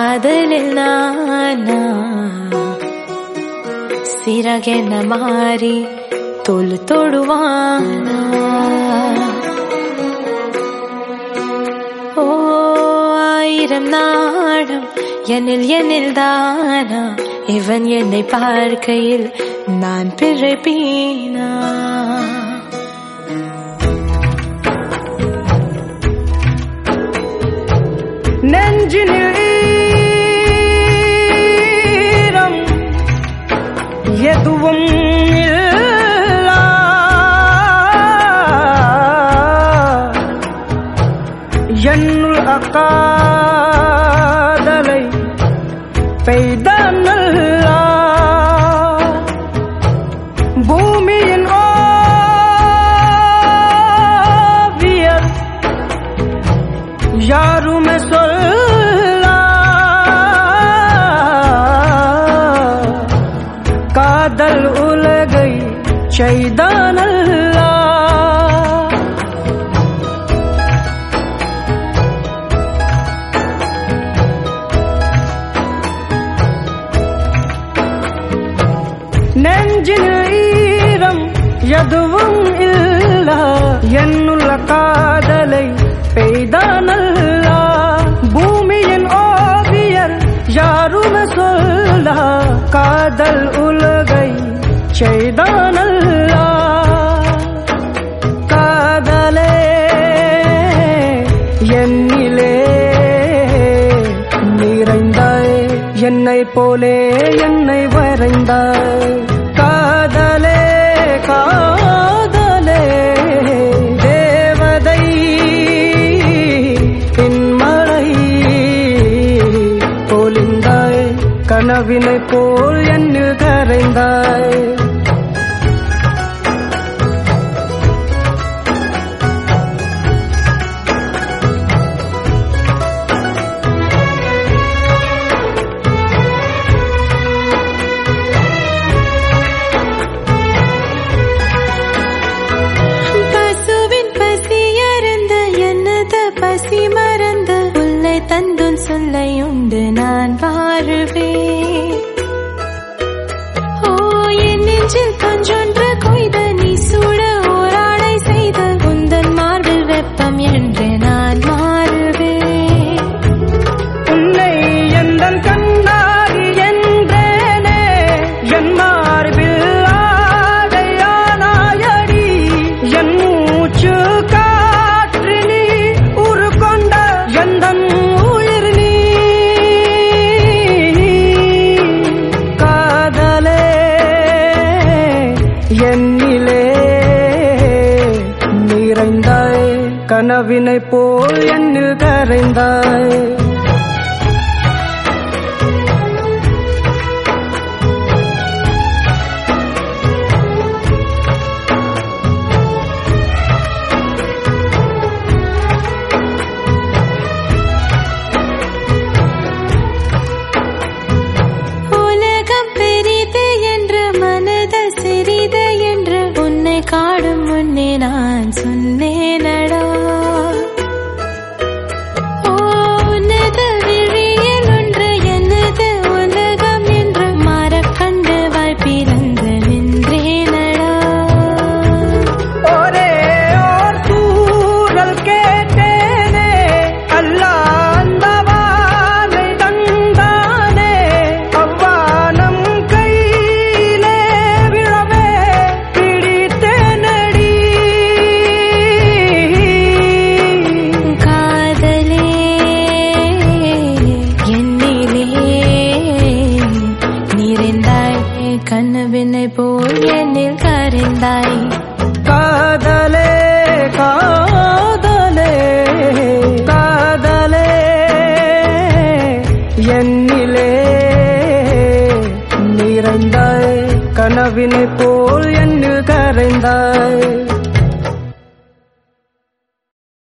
காதலில் நானா சிறகென மாறி தோல் தொடுவானா ஓ ஆயிரம் நாடம் என்னில் என்னில் தானா இவன் என்னை பார்க்கையில் நான் பிழைப்பீனா நெஞ்சினில் ஈரம் எதுவும் இல்லா என்னுள் அக்காதலை பெய்தான் அல்லா பூமியின் ஓவியர் யாருமே சொல்ல காதல் உலகை செய்தானல்லா நெஞ்சில் ஈரம் எதுவும் இல்ல என்னுள்ள காதலை பெய்தானல்லா பூமியின் ஓவியர் யாருமே சொல்ல காதல் உலகை செய்தானல்லா காதலே என்னிலே நிறைந்தாய் என்னை போலே என்னை வரைந்தாய் காதலே காதலே தேவதை பின்மழை போலிந்தாய் கனவினை போல் என்னில் கரைந்தாய் பசுவின் பசி அருந்து என்னது பசி மறந்து உள்ளே தந்துன் சொல்லை உண்டு நான் வாழுவேன் ஓ என் நெஞ்சில் கொஞ்சொன்று கொய்த நீ சூட ஓராடை செய்த உந்தன் மார்பில் வெப்பம் என்று நான் மாறுவேன் உன்னை எந்தன் கண்ணாடி என்றேனே என் மார்பில் ஆடையானாயடி என் மூச்சு காற்று நீ உரு கொண்ட எந்தன் உயிர் நீ காதலே என்னிலே நிறைந்தாய் கனவினை போல் என்னில் கரைந்தாய்